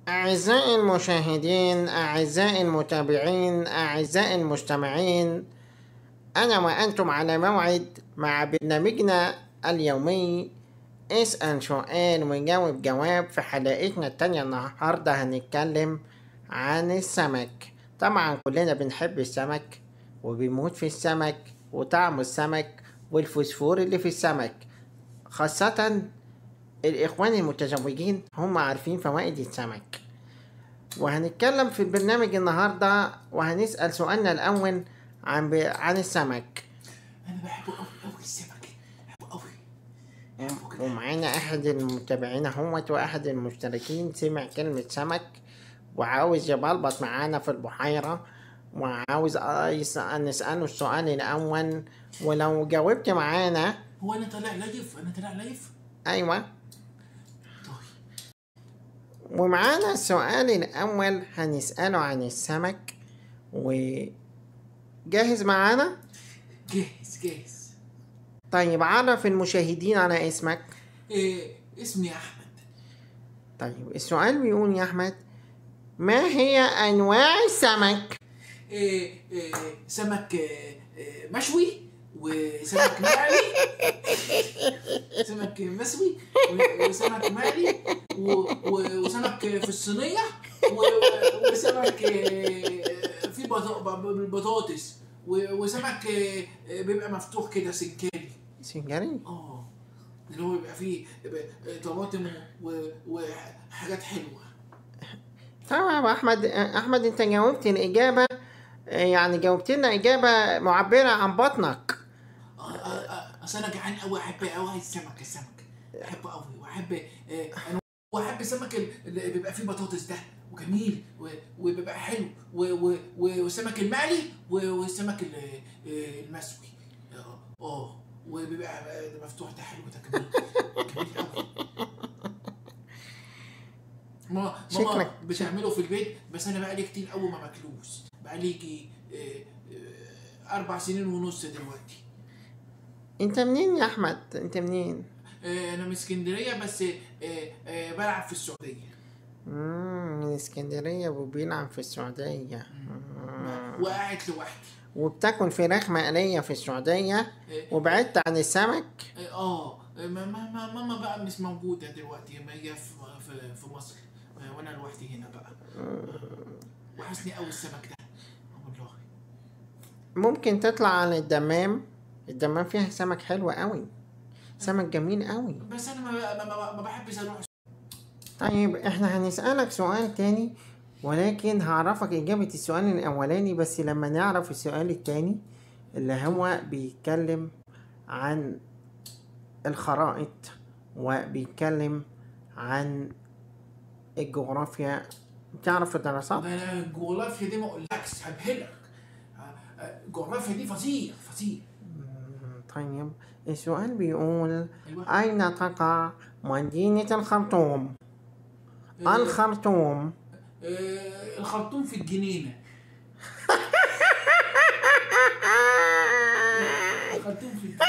أعزائي المشاهدين أعزائي المتابعين أعزائي المستمعين أنا وأنتم على موعد مع برنامجنا اليومي اسأل سؤال وجاوب جواب في حلقتنا التانية النهاردة هنتكلم عن السمك طبعا كلنا بنحب السمك وبنموت في السمك وطعم السمك والفوسفور اللي في السمك خاصة الإخوان المتزوجين هم عارفين فوائد السمك وهنتكلم في البرنامج النهاردة وهنسأل سؤالنا الأول عن ب... عن السمك انا بحبه قوي قوي السمك بحبه قوي بحبه كده ومعانا أحد المتابعين اهوت وأحد المشتركين سمع كلمة سمك وعاوز يبلبط معانا في البحيرة وعاوز يس- نسأله السؤال الأول ولو جاوبت معانا هو انا طالع لايف انا طالع لايف أيوة طيب ومعانا السؤال الأول هنسأله عن السمك وجاهز معانا؟ جاهز جاهز طيب عرف المشاهدين على اسمك إيه اسمي احمد طيب السؤال بيقول يا أحمد ما هي أنواع السمك؟ إيه إيه سمك إيه إيه مشوي وسمك مقلي سمك مسوي و- وسمك مقلي و- و- وسمك في الصينية و- و- وسمك إيه في بطا- ب- بالبطاطس و- وسمك إيه إيه بيبقى مفتوح كده سنكاري سنجاري اه اللي هو بيبقى فيه ب- طماطم و- وحاجات حلوه طبعا يا أحمد أحمد أنت جاوبت الإجابة يعني جاوبت لنا إجابة معبرة عن بطنك آه، آه، آه، اصل انا جعان قوي احب قوي السمك السمك بحبه قوي واحب آه، انا واحب السمك ال- اللي بيبقى فيه بطاطس ده وجميل و- وبيبقى حلو و- و- و- والسمك المقلي و- والسمك ال- آه، المسوي اه اه وبيبقى آه، مفتوح ده حلو ده جميل جميل قوي ماما ماما شكلك- بتعمله في البيت بس انا بقالي كتير قوي ما باكلوش بقالي يجي آه، آه، اربع سنين ونص دلوقتي أنت منين يا أحمد؟ أنت منين؟ آه، انا من اسكندريه بس آه، آه، بلعب في السعوديه مم، من اسكندرية وبيلعب في السعودية مم. وقاعد لوحدي وبتاكل فراخ مقلية في السعودية آه، وبعدت عن السمك اه آه، ما- ما- ما- ماما بقى مش موجوده دلوقتي ما هي في في- في مصر آه، وانا لوحدي هنا بقى وحشني قوي السمك ده والله ممكن تطلع على الدمام الدمام فيها سمك حلو قوي سمك جميل قوي بس انا ما, ما, ما, ما بحبش اروح طيب احنا هنسألك سؤال تاني ولكن هعرفك إجابة السؤال الأولاني بس لما نعرف السؤال التاني اللي هو بيتكلم عن الخرائط وبيتكلم عن الجغرافيا تعرف الدراسات؟ ده انا الجغرافيا دي ما اقولكش هبهلك آه، آه، الجغرافيا دي فظيع فظيع طيب السؤال بيقول ايوه أين تقع مدينة الخرطوم؟ آه، الخرطوم آه، الخرطوم في الجنينه الخرطوم في الجنينه